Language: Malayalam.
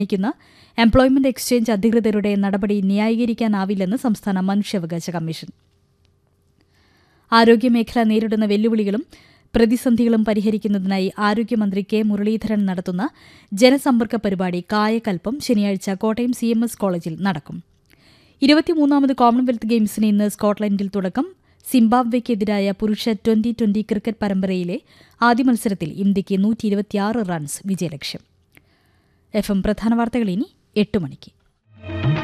നയിക്കുന്ന എംപ്ലോയ്മെന്റ് എക്സ്ചേഞ്ച് അധികൃതരുടെ നടപടി ന്യായീകരിക്കാനാവില്ലെന്ന് സംസ്ഥാന മനുഷ്യാവകാശ കമ്മീഷൻ ആരോഗ്യമേഖല നേരിടുന്ന വെല്ലുവിളികളും പ്രതിസന്ധികളും പരിഹരിക്കുന്നതിനായി ആരോഗ്യമന്ത്രി കെ മുരളീധരൻ നടത്തുന്ന ജനസമ്പർക്ക പരിപാടി കായകൽപ്പം ശനിയാഴ്ച കോട്ടയം സി എം എസ് കോളേജിൽ നടക്കും ഇരുപത്തിമൂന്നാമത് കോമൺവെൽത്ത് ഗെയിംസിന് ഇന്ന് സ്കോട്ട്ലൻഡിൽ തുടക്കം സിംബാബ്വെക്കെതിരായ പുരുഷ ട്വന്റി ട്വന്റി ക്രിക്കറ്റ് പരമ്പരയിലെ ആദ്യ മത്സരത്തിൽ ഇന്ത്യയ്ക്ക് നൂറ്റി ഇരുപത്തിയാറ് റൺസ് വിജയലക്ഷ്യം എഫ് എം പ്രധാന വാർത്തകൾ ഇനി എട്ട് മണിക്ക്